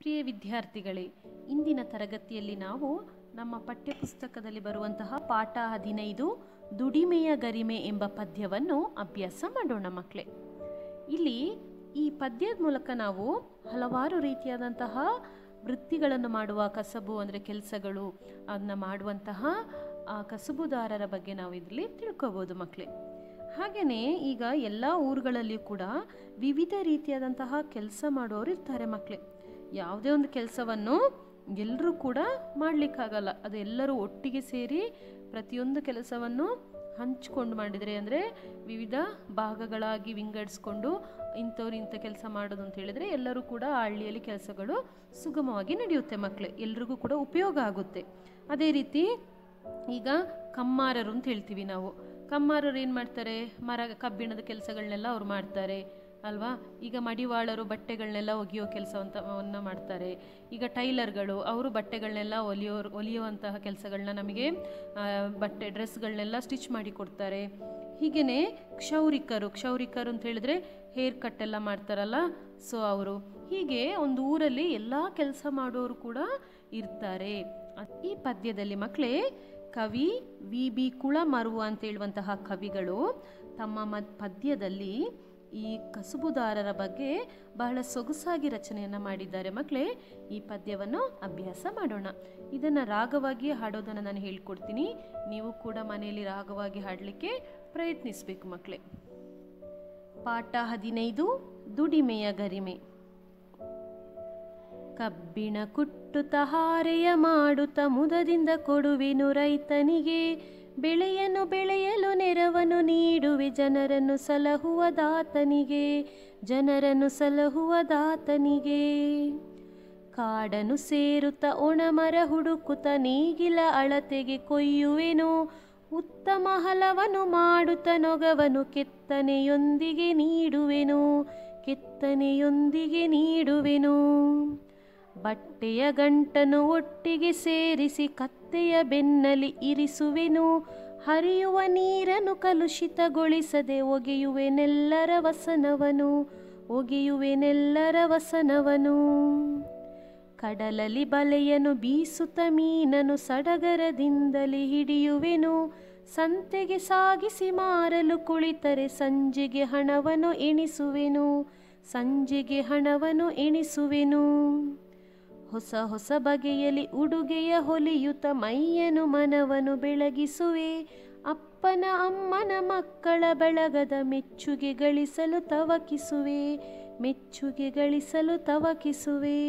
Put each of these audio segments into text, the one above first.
ಪ್ರಿಯ ವಿದ್ಯಾರ್ಥಿಗಳೇ ಇಂದಿನ ತರಗತಿಯಲ್ಲಿ ನಾವು ನಮ್ಮ ಪಠ್ಯಪುಸ್ತಕದಲ್ಲಿ ಬರುವಂತಹ ಪಾಠ ಹದಿನೈದು ದುಡಿಮೆಯ ಗರಿಮೆ ಎಂಬ ಪದ್ಯವನ್ನು ಅಭ್ಯಾಸ ಮಾಡೋಣ ಮಕ್ಕಳೇ ಇಲ್ಲಿ ಈ ಪದ್ಯದ ಮೂಲಕ ನಾವು ಹಲವಾರು ರೀತಿಯಾದಂತಹ ವೃತ್ತಿಗಳನ್ನು ಮಾಡುವ ಕಸಬು ಅಂದರೆ ಕೆಲಸಗಳು ಅದನ್ನ ಮಾಡುವಂತಹ ಆ ಕಸಬುದಾರರ ಬಗ್ಗೆ ನಾವು ಇದರಲ್ಲಿ ತಿಳ್ಕೊಬೋದು ಮಕ್ಕಳೇ ಹಾಗೆಯೇ ಈಗ ಎಲ್ಲ ಊರುಗಳಲ್ಲಿಯೂ ಕೂಡ ವಿವಿಧ ರೀತಿಯಾದಂತಹ ಕೆಲಸ ಮಾಡೋರು ಇರ್ತಾರೆ ಮಕ್ಕಳೇ ಯಾವುದೇ ಒಂದು ಕೆಲಸವನ್ನು ಎಲ್ಲರೂ ಕೂಡ ಮಾಡಲಿಕ್ಕಾಗಲ್ಲ ಅದು ಎಲ್ಲರೂ ಒಟ್ಟಿಗೆ ಸೇರಿ ಪ್ರತಿಯೊಂದು ಕೆಲಸವನ್ನು ಹಂಚ್ಕೊಂಡು ಮಾಡಿದರೆ ಅಂದರೆ ವಿವಿಧ ಭಾಗಗಳಾಗಿ ವಿಂಗಡಿಸ್ಕೊಂಡು ಇಂಥವ್ರು ಇಂಥ ಕೆಲಸ ಮಾಡೋದು ಅಂತ ಹೇಳಿದರೆ ಎಲ್ಲರೂ ಕೂಡ ಆ ಹಳ್ಳಿಯಲ್ಲಿ ಕೆಲಸಗಳು ಸುಗಮವಾಗಿ ನಡೆಯುತ್ತೆ ಮಕ್ಕಳೇ ಎಲ್ರಿಗೂ ಕೂಡ ಉಪಯೋಗ ಆಗುತ್ತೆ ಅದೇ ರೀತಿ ಈಗ ಕಮ್ಮಾರರು ಅಂತ ಹೇಳ್ತೀವಿ ನಾವು ಕಮ್ಮಾರರು ಏನು ಮಾಡ್ತಾರೆ ಮರ ಕಬ್ಬಿಣದ ಕೆಲಸಗಳನ್ನೆಲ್ಲ ಅವ್ರು ಮಾಡ್ತಾರೆ ಅಲ್ವಾ ಈಗ ಮಡಿವಾಳರು ಬಟ್ಟೆಗಳನ್ನೆಲ್ಲ ಒಗೆಯೋ ಕೆಲಸವಂತವನ್ನು ಮಾಡ್ತಾರೆ ಈಗ ಟೈಲರ್ಗಳು ಅವರು ಬಟ್ಟೆಗಳನ್ನೆಲ್ಲ ಹೊಲಿಯೋ ಹೊಲಿಯುವಂತಹ ಕೆಲಸಗಳನ್ನ ನಮಗೆ ಆ, ಬಟ್ಟೆ ಡ್ರೆಸ್ಗಳನ್ನೆಲ್ಲ ಸ್ಟಿಚ್ ಮಾಡಿ ಕೊಡ್ತಾರೆ ಹೀಗೆಯೇ ಕ್ಷೌರಿಕರು ಕ್ಷೌರಿಕರು ಅಂತ ಹೇಳಿದ್ರೆ ಹೇರ್ ಕಟ್ ಎಲ್ಲ ಮಾಡ್ತಾರಲ್ಲ ಸೊ ಅವರು ಹೀಗೆ ಒಂದು ಊರಲ್ಲಿ ಎಲ್ಲ ಕೆಲಸ ಮಾಡೋರು ಕೂಡ ಇರ್ತಾರೆ ಅದ್- ಈ ಪದ್ಯದಲ್ಲಿ ಮಕ್ಕಳೇ ಕವಿ ವಿ ಬಿ ಕುಳಮರುವ ಅಂತ ಹೇಳುವಂತಹ ಕವಿಗಳು ತಮ್ಮ ಮದ್ ಪದ್ಯದಲ್ಲಿ ಈ ಕಸುಬುದಾರರ ಬಗ್ಗೆ ಬಹಳ ಸೊಗಸಾಗಿ ರಚನೆಯನ್ನು ಮಾಡಿದ್ದಾರೆ ಮಕ್ಕಳೇ ಈ ಪದ್ಯವನ್ನು ಅಭ್ಯಾಸ ಮಾಡೋಣ ಇದನ್ನು ರಾಗವಾಗಿ ಹಾಡೋದನ್ನು ನಾನು ಹೇಳ್ಕೊಡ್ತೀನಿ ನೀವು ಕೂಡ ಮನೆಯಲ್ಲಿ ರಾಗವಾಗಿ ಹಾಡಲಿಕ್ಕೆ ಪ್ರಯತ್ನಿಸಬೇಕು ಮಕ್ಕಳೇ ಪಾಠ ಹದಿನೈದು ದುಡಿಮೆಯ ಗರಿಮೆ ಕಬ್ಬಿಣ ಕುಟ್ಟುತ್ತ ಹಾರೆಯ ಮಾಡುತ್ತ ಮುದದಿಂದ ಕೊಡುವೆನು ರೈತನಿಗೆ ಬೆಳೆಯನ್ನು ಬೆಳೆಯಲು ನೆರವನ್ನು ನೀಡುವೆ ಜನರನ್ನು ಸಲಹುವ ದಾತನಿಗೆ ಜನರನ್ನು ಸಲಹುವ ದಾತನಿಗೆ ಕಾಡನು ಸೇರುತ್ತ ಒಣಮರ ಹುಡುಕುತ್ತ ನೇಗಿಲ ಅಳತೆಗೆ ಕೊಯ್ಯುವೆನು ಉತ್ತಮ ಹಲವನ್ನು ಮಾಡುತ್ತ ನೊಗವನು ಕೆತ್ತನೆಯೊಂದಿಗೆ ನೀಡುವೆನು ಕೆತ್ತನೆಯೊಂದಿಗೆ ನೀಡುವೆನು ಬಟ್ಟೆಯ ಗಂಟನು ಒಟ್ಟಿಗೆ ಸೇರಿಸಿ ಕತ್ತೆಯ ಬೆನ್ನಲಿ ಇರಿಸುವೆನು ಹರಿಯುವ ನೀರನ್ನು ಕಲುಷಿತಗೊಳಿಸದೆ ಒಗೆಯುವೆನೆಲ್ಲರ ವಸನವನು ಒಗೆಯುವೆನೆಲ್ಲರ ವಸನವನು ಕಡಲಲ್ಲಿ ಬಲೆಯನ್ನು ಬೀಸುತ್ತ ಮೀನನು ಸಡಗರದಿಂದಲೇ ಹಿಡಿಯುವೆನು ಸಂತೆಗೆ ಸಾಗಿಸಿ ಮಾರಲು ಕುಳಿತರೆ ಸಂಜೆಗೆ ಹಣವನ್ನು ಎಣಿಸುವೆನು ಸಂಜೆಗೆ ಹಣವನ್ನು ಎಣಿಸುವೆನು ಹೊಸ ಹೊಸ ಬಗೆಯಲ್ಲಿ ಉಡುಗೆಯ ಹೊಲಿಯುತ್ತ ಮೈಯನು ಮನವನ್ನು ಬೆಳಗಿಸುವೆ ಅಪ್ಪನ ಅಮ್ಮನ ಮಕ್ಕಳ ಬೆಳಗದ ಮೆಚ್ಚುಗೆ ಗಳಿಸಲು ತವಕಿಸುವೆ ಮೆಚ್ಚುಗೆ ಗಳಿಸಲು ತವಕಿಸುವೆ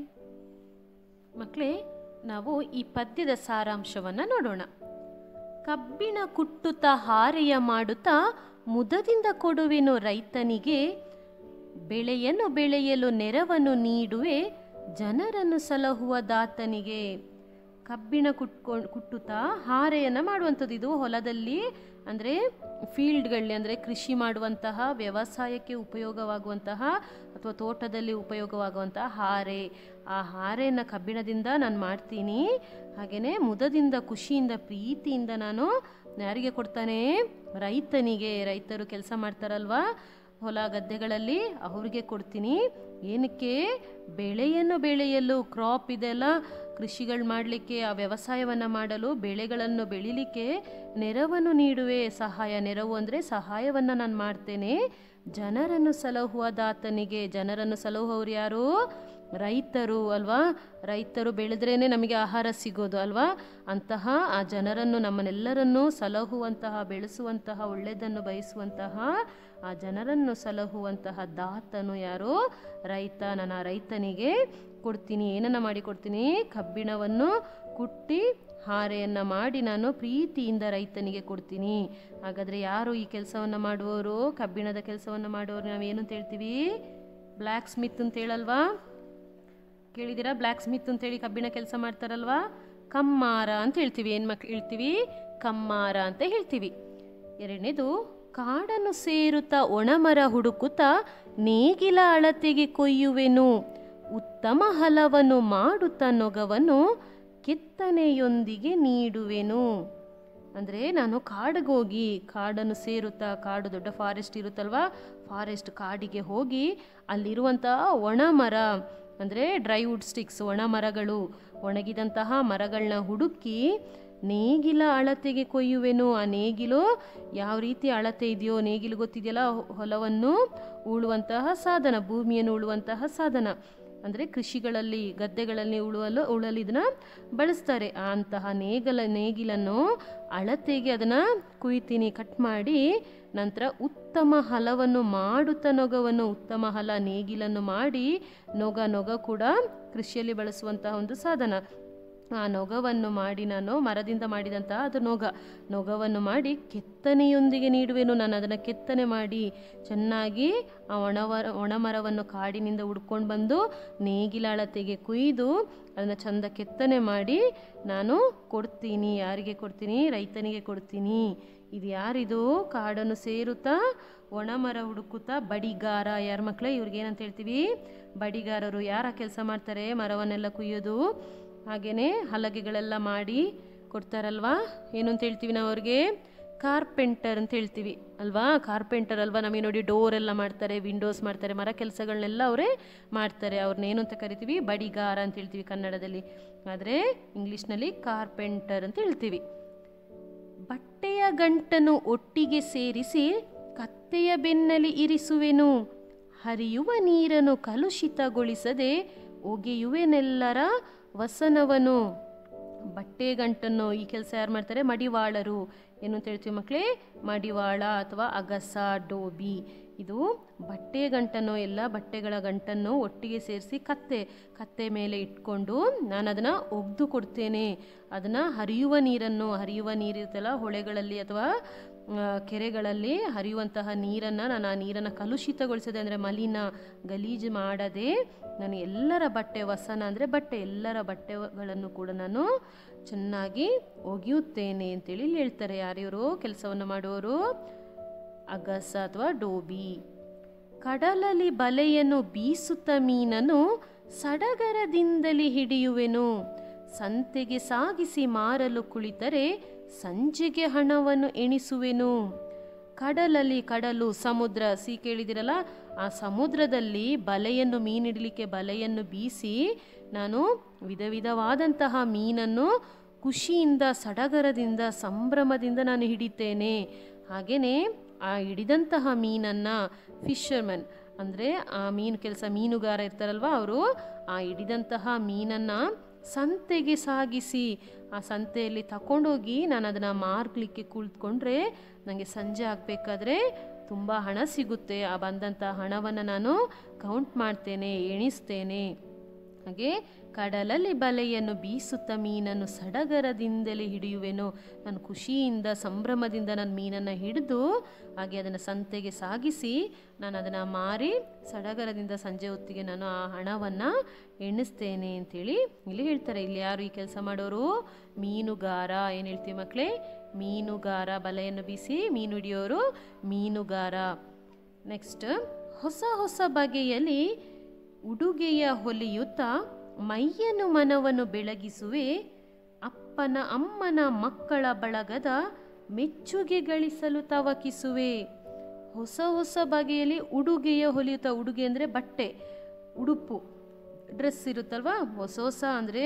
ಮಕ್ಕಳೇ ನಾವು ಈ ಪದ್ಯದ ಸಾರಾಂಶವನ್ನು ನೋಡೋಣ ಕಬ್ಬಿಣ ಕುಟ್ಟುತ್ತ ಹಾರೆಯ ಮಾಡುತ್ತಾ ಮುದದಿಂದ ಕೊಡುವೆನು ರೈತನಿಗೆ ಬೆಳೆಯನ್ನು ಬೆಳೆಯಲು ನೆರವನ್ನು ನೀಡುವೆ ಜನರನ್ನು ಸಲಹುವ ದಾತನಿಗೆ ಕಬ್ಬಿಣ ಕುಟ್ಕೊಂಡು ಕುಟ್ಟುತ್ತಾ ಹಾರೆಯನ್ನು ಮಾಡುವಂಥದ್ದು ಇದು ಹೊಲದಲ್ಲಿ ಅಂದರೆ ಫೀಲ್ಡ್ಗಳಲ್ಲಿ ಅಂದರೆ ಕೃಷಿ ಮಾಡುವಂತಹ ವ್ಯವಸಾಯಕ್ಕೆ ಉಪಯೋಗವಾಗುವಂತಹ ಅಥವಾ ತೋಟದಲ್ಲಿ ಉಪಯೋಗವಾಗುವಂತಹ ಹಾರೆ ಆ ಹಾರೆಯನ್ನು ಕಬ್ಬಿಣದಿಂದ ನಾನು ಮಾಡ್ತೀನಿ ಹಾಗೆಯೇ ಮುದದಿಂದ ಖುಷಿಯಿಂದ ಪ್ರೀತಿಯಿಂದ ನಾನು ಯಾರಿಗೆ ಕೊಡ್ತಾನೆ ರೈತನಿಗೆ ರೈತರು ಕೆಲಸ ಮಾಡ್ತಾರಲ್ವಾ ಹೊಲ ಗದ್ದೆಗಳಲ್ಲಿ ಅವ್ರಿಗೆ ಕೊಡ್ತೀನಿ ಏನಕ್ಕೆ ಬೆಳೆಯನ್ನು ಬೆಳೆಯಲು ಕ್ರಾಪ್ ಇದೆಲ್ಲ ಕೃಷಿಗಳು ಮಾಡಲಿಕ್ಕೆ ಆ ವ್ಯವಸಾಯವನ್ನು ಮಾಡಲು ಬೆಳೆಗಳನ್ನು ಬೆಳಿಲಿಕ್ಕೆ ನೆರವನ್ನು ನೀಡುವೆ ಸಹಾಯ ನೆರವು ಅಂದರೆ ಸಹಾಯವನ್ನು ನಾನು ಮಾಡ್ತೇನೆ ಜನರನ್ನು ಸಲಹುವ ದಾತನಿಗೆ ಜನರನ್ನು ಸಲಹುವವರು ಯಾರು ರೈತರು ಅಲ್ವಾ ರೈತರು ಬೆಳೆದ್ರೇ ನಮಗೆ ಆಹಾರ ಸಿಗೋದು ಅಲ್ವಾ ಅಂತಹ ಆ ಜನರನ್ನು ನಮ್ಮನ್ನೆಲ್ಲರನ್ನೂ ಸಲಹುವಂತಹ ಬೆಳೆಸುವಂತಹ ಒಳ್ಳೆಯದನ್ನು ಬಯಸುವಂತಹ ಆ ಜನರನ್ನು ಸಲಹುವಂತಹ ದಾತನು ಯಾರು ರೈತ ನಾನು ಆ ರೈತನಿಗೆ ಕೊಡ್ತೀನಿ ಏನನ್ನ ಮಾಡಿ ಕೊಡ್ತೀನಿ ಕಬ್ಬಿಣವನ್ನು ಕುಟ್ಟಿ ಹಾರೆಯನ್ನು ಮಾಡಿ ನಾನು ಪ್ರೀತಿಯಿಂದ ರೈತನಿಗೆ ಕೊಡ್ತೀನಿ ಹಾಗಾದರೆ ಯಾರು ಈ ಕೆಲಸವನ್ನು ಮಾಡುವವರು ಕಬ್ಬಿಣದ ಕೆಲಸವನ್ನು ಮಾಡುವವರು ನಾವೇನು ಅಂತ ಹೇಳ್ತೀವಿ ಬ್ಲ್ಯಾಕ್ ಸ್ಮಿತ್ ಅಂತ ಹೇಳಲ್ವಾ ಕೇಳಿದ್ದೀರಾ ಬ್ಲ್ಯಾಕ್ ಸ್ಮಿತ್ ಅಂತೇಳಿ ಕಬ್ಬಿಣ ಕೆಲಸ ಮಾಡ್ತಾರಲ್ವಾ ಕಮ್ಮಾರ ಅಂತ ಹೇಳ್ತೀವಿ ಏನು ಮಕ್ ಹೇಳ್ತೀವಿ ಕಮ್ಮಾರ ಅಂತ ಹೇಳ್ತೀವಿ ಎರಡನೇದು ಕಾಡನ್ನು ಸೇರುತ್ತಾ ಒಣಮರ ಹುಡುಕುತ್ತಾ ನೇಗಿಲ ಅಳತೆಗೆ ಕೊಯ್ಯುವೆನು ಉತ್ತಮ ಹಲವನ್ನು ಮಾಡುತ್ತಾ ನೊಗವನ್ನು ಕೆತ್ತನೆಯೊಂದಿಗೆ ನೀಡುವೆನು ಅಂದರೆ ನಾನು ಕಾಡಿಗೆ ಹೋಗಿ ಕಾಡನ್ನು ಸೇರುತ್ತಾ ಕಾಡು ದೊಡ್ಡ ಫಾರೆಸ್ಟ್ ಇರುತ್ತಲ್ವಾ ಫಾರೆಸ್ಟ್ ಕಾಡಿಗೆ ಹೋಗಿ ಅಲ್ಲಿರುವಂಥ ಒಣ ಮರ ಅಂದರೆ ಡ್ರೈ ವುಡ್ ಸ್ಟಿಕ್ಸ್ ಒಣ ಮರಗಳು ಒಣಗಿದಂತಹ ಮರಗಳನ್ನ ಹುಡುಕಿ ನೇಗಿಲ ಅಳತೆಗೆ ಕೊಯ್ಯುವೆನು ಆ ನೇಗಿಲು ಯಾವ ರೀತಿ ಅಳತೆ ಇದೆಯೋ ನೇಗಿಲು ಗೊತ್ತಿದೆಯಲ್ಲ ಹೊ- ಹೊಲವನ್ನು ಉಳುವಂತಹ ಸಾಧನ ಭೂಮಿಯನ್ನು ಉಳುವಂತಹ ಸಾಧನ ಅಂದರೆ ಕೃಷಿಗಳಲ್ಲಿ ಗದ್ದೆಗಳಲ್ಲಿ ಉಳುವಲು ಉಳಲು ಇದನ್ನ ಬಳಸ್ತಾರೆ ಅಂತಹ ನೇಗಲ ನೇಗಿಲನ್ನು ಅಳತೆಗೆ ಅದನ್ನು ಕುಯ್ತೀನಿ ಕಟ್ ಮಾಡಿ ನಂತರ ಉತ್ತಮ ಹಲವನ್ನು ಮಾಡುತ್ತ ನೊಗವನ್ನು ಉತ್ತಮ ಹಲ ನೇಗಿಲನ್ನು ಮಾಡಿ ನೊಗ ನೊಗ ಕೂಡ ಕೃಷಿಯಲ್ಲಿ ಬಳಸುವಂತಹ ಒಂದು ಸಾಧನ ಆ ನೊಗವನ್ನು ಮಾಡಿ ನಾನು ಮರದಿಂದ ಮಾಡಿದಂತಹ ಅದು ನೊಗ ನೊಗವನ್ನು ಮಾಡಿ ಕೆತ್ತನೆಯೊಂದಿಗೆ ನೀಡುವೆನು ನಾನು ಅದನ್ನು ಕೆತ್ತನೆ ಮಾಡಿ ಚೆನ್ನಾಗಿ ಆ ಒಣವರ ಒಣಮರವನ್ನು ಕಾಡಿನಿಂದ ಹುಡ್ಕೊಂಡು ಬಂದು ನೇಗಿಲ ಅಳತೆಗೆ ಕುಯ್ದು ಅದನ್ನು ಚಂದ ಕೆತ್ತನೆ ಮಾಡಿ ನಾನು ಕೊಡ್ತೀನಿ ಯಾರಿಗೆ ಕೊಡ್ತೀನಿ ರೈತನಿಗೆ ಕೊಡ್ತೀನಿ ಇದು ಯಾರಿದು ಕಾಡನ್ನು ಸೇರುತ್ತಾ ಒಣಮರ ಹುಡುಕುತ್ತಾ ಬಡಿಗಾರ ಯಾರ ಮಕ್ಕಳೇ ಇವ್ರಿಗೆ ಏನಂತ ಹೇಳ್ತೀವಿ ಬಡಿಗಾರರು ಯಾರ ಕೆಲಸ ಮಾಡ್ತಾರೆ ಮರವನ್ನೆಲ್ಲ ಕುಯ್ಯೋದು ಹಾಗೆಯೇ ಹಲಗೆಗಳೆಲ್ಲ ಮಾಡಿ ಕೊಡ್ತಾರಲ್ವಾ ಏನು ಅಂತ ಹೇಳ್ತೀವಿ ನಾವು ಅವ್ರಿಗೆ ಕಾರ್ಪೆಂಟರ್ ಅಂತ ಹೇಳ್ತೀವಿ ಅಲ್ವಾ ಕಾರ್ಪೆಂಟರ್ ಅಲ್ವಾ ನಮಗೆ ನೋಡಿ ಡೋರ್ ಎಲ್ಲ ಮಾಡ್ತಾರೆ ವಿಂಡೋಸ್ ಮಾಡ್ತಾರೆ ಮರ ಕೆಲಸಗಳನ್ನೆಲ್ಲ ಅವರೇ ಮಾಡ್ತಾರೆ ಅವ್ರನ್ನ ಏನು ಅಂತ ಕರಿತೀವಿ ಬಡಿಗಾರ ಅಂತ ಹೇಳ್ತೀವಿ ಕನ್ನಡದಲ್ಲಿ ಆದರೆ ಇಂಗ್ಲೀಷ್ನಲ್ಲಿ ಕಾರ್ಪೆಂಟರ್ ಅಂತ ಹೇಳ್ತೀವಿ ಬಟ್ಟೆಯ ಗಂಟನ್ನು ಒಟ್ಟಿಗೆ ಸೇರಿಸಿ ಕತ್ತೆಯ ಬೆನ್ನಲಿ ಇರಿಸುವೆನು ಹರಿಯುವ ನೀರನ್ನು ಕಲುಷಿತಗೊಳಿಸದೆ ಒಗೆಯುವೆನೆಲ್ಲರ ವಸನವನು ಬಟ್ಟೆ ಗಂಟನ್ನು ಈ ಕೆಲಸ ಯಾರು ಮಾಡ್ತಾರೆ ಮಡಿವಾಳರು ಏನು ಅಂತ ಹೇಳ್ತೀವಿ ಮಕ್ಕಳೇ ಮಡಿವಾಳ ಅಥವಾ ಅಗಸ ಡೋಬಿ ಇದು ಬಟ್ಟೆ ಗಂಟನ್ನು ಎಲ್ಲ ಬಟ್ಟೆಗಳ ಗಂಟನ್ನು ಒಟ್ಟಿಗೆ ಸೇರಿಸಿ ಕತ್ತೆ ಕತ್ತೆ ಮೇಲೆ ಇಟ್ಕೊಂಡು ನಾನು ಅದನ್ನು ಒಗ್ದು ಕೊಡ್ತೇನೆ ಅದನ್ನು ಹರಿಯುವ ನೀರನ್ನು ಹರಿಯುವ ನೀರಿರುತ್ತಲ್ಲ ಹೊಳೆಗಳಲ್ಲಿ ಅಥವಾ ಆ, ಕೆರೆಗಳಲ್ಲಿ ಹರಿಯುವಂತಹ ನೀರನ್ನು ನಾನು ಆ ನೀರನ್ನು ಕಲುಷಿತಗೊಳಿಸದೆ ಅಂದರೆ ಮಲಿನ ಗಲೀಜು ಮಾಡದೆ ನಾನು ಎಲ್ಲರ ಬಟ್ಟೆ ವಸನ ಅಂದರೆ ಬಟ್ಟೆ ಎಲ್ಲರ ಬಟ್ಟೆಗಳನ್ನು ಕೂಡ ನಾನು ಚೆನ್ನಾಗಿ ಒಗೆಯುತ್ತೇನೆ ಅಂತೇಳಿ ಇಲ್ಲಿ ಹೇಳ್ತಾರೆ ಯಾರಿವರು ಕೆಲಸವನ್ನು ಮಾಡುವವರು ಅಗಸ ಅಥವಾ ಡೋಬಿ ಕಡಲಲ್ಲಿ ಬಲೆಯನ್ನು ಬೀಸುತ್ತ ಮೀನನ್ನು ಸಡಗರದಿಂದಲೇ ಹಿಡಿಯುವೆನು ಸಂತೆಗೆ ಸಾಗಿಸಿ ಮಾರಲು ಕುಳಿತರೆ ಸಂಜೆಗೆ ಹಣವನ್ನು ಎಣಿಸುವೆನು ಕಡಲಲ್ಲಿ ಕಡಲು ಸಮುದ್ರ ಸಿ ಕೇಳಿದಿರಲ್ಲ ಆ ಸಮುದ್ರದಲ್ಲಿ ಬಲೆಯನ್ನು ಮೀನಿಡಲಿಕ್ಕೆ ಬಲೆಯನ್ನು ಬೀಸಿ ನಾನು ವಿಧ ವಿಧವಾದಂತಹ ಮೀನನ್ನು ಖುಷಿಯಿಂದ ಸಡಗರದಿಂದ ಸಂಭ್ರಮದಿಂದ ನಾನು ಹಿಡಿತೇನೆ ಹಾಗೆಯೇ ಆ ಹಿಡಿದಂತಹ ಮೀನನ್ನು ಫಿಶರ್ಮನ್ ಅಂದರೆ ಆ ಮೀನು ಕೆಲಸ ಮೀನುಗಾರ ಇರ್ತಾರಲ್ವ ಅವರು ಆ ಹಿಡಿದಂತಹ ಮೀನನ್ನು ಸಂತೆಗೆ ಸಾಗಿಸಿ ಆ ಸಂತೆಯಲ್ಲಿ ತಗೊಂಡೋಗಿ ನಾನು ಅದನ್ನು ಮಾರ್ಗಲಿಕ್ಕೆ ಕುಳಿತುಕೊಂಡ್ರೆ ನನಗೆ ಸಂಜೆ ಆಗಬೇಕಾದ್ರೆ ತುಂಬ ಹಣ ಸಿಗುತ್ತೆ ಆ ಬಂದಂಥ ಹಣವನ್ನು ನಾನು ಕೌಂಟ್ ಮಾಡ್ತೇನೆ ಎಣಿಸ್ತೇನೆ ಹಾಗೆ ಕಡಲಲ್ಲಿ ಬಲೆಯನ್ನು ಬೀಸುತ್ತ ಮೀನನ್ನು ಸಡಗರದಿಂದಲೇ ಹಿಡಿಯುವೆನು ನಾನು ಖುಷಿಯಿಂದ ಸಂಭ್ರಮದಿಂದ ನಾನು ಮೀನನ್ನು ಹಿಡಿದು ಹಾಗೆ ಅದನ್ನು ಸಂತೆಗೆ ಸಾಗಿಸಿ ನಾನು ಅದನ್ನು ಮಾರಿ ಸಡಗರದಿಂದ ಸಂಜೆ ಹೊತ್ತಿಗೆ ನಾನು ಆ ಹಣವನ್ನು ಎಣಿಸ್ತೇನೆ ಅಂತೇಳಿ ಇಲ್ಲಿ ಹೇಳ್ತಾರೆ ಇಲ್ಲಿ ಯಾರು ಈ ಕೆಲಸ ಮಾಡೋರು ಮೀನುಗಾರ ಏನು ಹೇಳ್ತೀವಿ ಮಕ್ಕಳೇ ಮೀನುಗಾರ ಬಲೆಯನ್ನು ಬೀಸಿ ಮೀನು ಹಿಡಿಯೋರು ಮೀನುಗಾರ ನೆಕ್ಸ್ಟ್ ಹೊಸ ಹೊಸ ಬಗೆಯಲ್ಲಿ ಉಡುಗೆಯ ಹೊಲಿಯುತ್ತಾ ಮೈಯನ್ನು ಮನವನ್ನು ಬೆಳಗಿಸುವೆ ಅಪ್ಪನ ಅಮ್ಮನ ಮಕ್ಕಳ ಬಳಗದ ಮೆಚ್ಚುಗೆ ಗಳಿಸಲು ತವಕಿಸುವೆ ಹೊಸ ಹೊಸ ಬಗೆಯಲ್ಲಿ ಉಡುಗೆಯ ಹೊಲಿಯುತ್ತಾ ಉಡುಗೆ ಅಂದರೆ ಬಟ್ಟೆ ಉಡುಪು ಡ್ರೆಸ್ ಇರುತ್ತಲ್ವಾ ಹೊಸ ಹೊಸ ಅಂದರೆ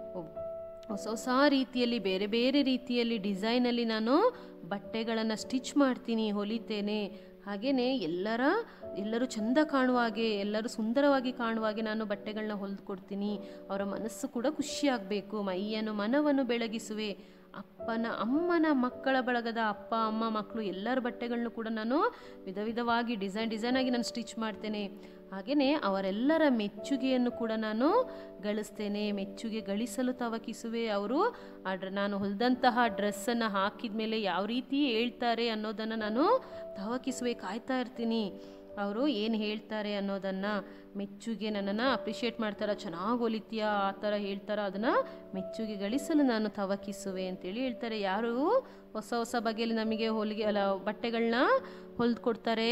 ಹೊಸ ಹೊಸ ರೀತಿಯಲ್ಲಿ ಬೇರೆ ಬೇರೆ ರೀತಿಯಲ್ಲಿ ಡಿಸೈನಲ್ಲಿ ನಾನು ಬಟ್ಟೆಗಳನ್ನು ಸ್ಟಿಚ್ ಮಾಡ್ತೀನಿ ಹೊಲಿತೇನೆ ಹಾಗೆಯೇ ಎಲ್ಲರ ಎಲ್ಲರೂ ಚಂದ ಕಾಣುವ ಹಾಗೆ ಎಲ್ಲರೂ ಸುಂದರವಾಗಿ ಕಾಣುವ ಹಾಗೆ ನಾನು ಬಟ್ಟೆಗಳನ್ನ ಹೊಲಿದು ಕೊಡ್ತೀನಿ ಅವರ ಮನಸ್ಸು ಕೂಡ ಖುಷಿಯಾಗಬೇಕು ಮೈಯನ್ನು ಮನವನ್ನು ಬೆಳಗಿಸುವೆ ಅಪ್ಪನ ಅಮ್ಮನ ಮಕ್ಕಳ ಬಳಗದ ಅಪ್ಪ ಅಮ್ಮ ಮಕ್ಕಳು ಎಲ್ಲರ ಬಟ್ಟೆಗಳನ್ನು ಕೂಡ ನಾನು ವಿಧ ವಿಧವಾಗಿ ಡಿಸೈನ್ ಡಿಸೈನ್ ಆಗಿ ನಾನು ಸ್ಟಿಚ್ ಮಾಡ್ತೇನೆ ಹಾಗೆಯೇ ಅವರೆಲ್ಲರ ಮೆಚ್ಚುಗೆಯನ್ನು ಕೂಡ ನಾನು ಗಳಿಸ್ತೇನೆ ಮೆಚ್ಚುಗೆ ಗಳಿಸಲು ತವಕಿಸುವೆ ಅವರು ಆ ಡ್ರ ನಾನು ಹೊಲಿದಂತಹ ಡ್ರೆಸ್ಸನ್ನು ಹಾಕಿದ ಮೇಲೆ ಯಾವ ರೀತಿ ಹೇಳ್ತಾರೆ ಅನ್ನೋದನ್ನು ನಾನು ತವಕಿಸುವೆ ಕಾಯ್ತಾ ಇರ್ತೀನಿ ಅವರು ಏನು ಹೇಳ್ತಾರೆ ಅನ್ನೋದನ್ನು ಮೆಚ್ಚುಗೆ ನನ್ನನ್ನು ಅಪ್ರಿಷಿಯೇಟ್ ಮಾಡ್ತಾರ ಚೆನ್ನಾಗಿ ಹೊಲಿತೀಯ ಆ ಥರ ಹೇಳ್ತಾರ ಅದನ್ನು ಮೆಚ್ಚುಗೆ ಗಳಿಸಲು ನಾನು ತವಕಿಸುವೆ ಅಂತೇಳಿ ಹೇಳ್ತಾರೆ ಯಾರು ಹೊಸ ಹೊಸ ಬಗೆಯಲ್ಲಿ ನಮಗೆ ಹೊಲಿಗೆ ಅಲ್ಲ ಬಟ್ಟೆಗಳನ್ನ ಹೊಲ್ದು ಕೊಡ್ತಾರೆ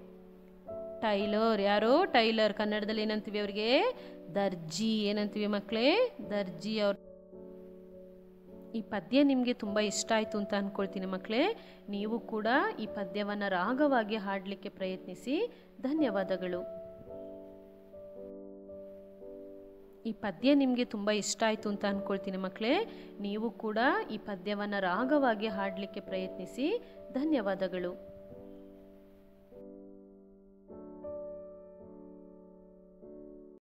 ಟೈಲರ್ ಯಾರು ಟೈಲರ್ ಕನ್ನಡದಲ್ಲಿ ಏನಂತೀವಿ ಅವ್ರಿಗೆ ದರ್ಜಿ ಏನಂತೀವಿ ಮಕ್ಕಳೇ ದರ್ಜಿ ಅವ್ರು ಈ ಪದ್ಯ ನಿಮಗೆ ತುಂಬ ಇಷ್ಟ ಆಯಿತು ಅಂತ ಅಂದ್ಕೊಳ್ತೀನಿ ಮಕ್ಕಳೇ ನೀವು ಕೂಡ ಈ ಪದ್ಯವನ್ನು ರಾಗವಾಗಿ ಹಾಡಲಿಕ್ಕೆ ಪ್ರಯತ್ನಿಸಿ ಧನ್ಯವಾದಗಳು ಈ ಪದ್ಯ ನಿಮಗೆ ತುಂಬ ಇಷ್ಟ ಆಯಿತು ಅಂತ ಅಂದ್ಕೊಳ್ತೀನಿ ಮಕ್ಕಳೇ ನೀವು ಕೂಡ ಈ ಪದ್ಯವನ್ನು ರಾಗವಾಗಿ ಹಾಡಲಿಕ್ಕೆ ಪ್ರಯತ್ನಿಸಿ ಧನ್ಯವಾದಗಳು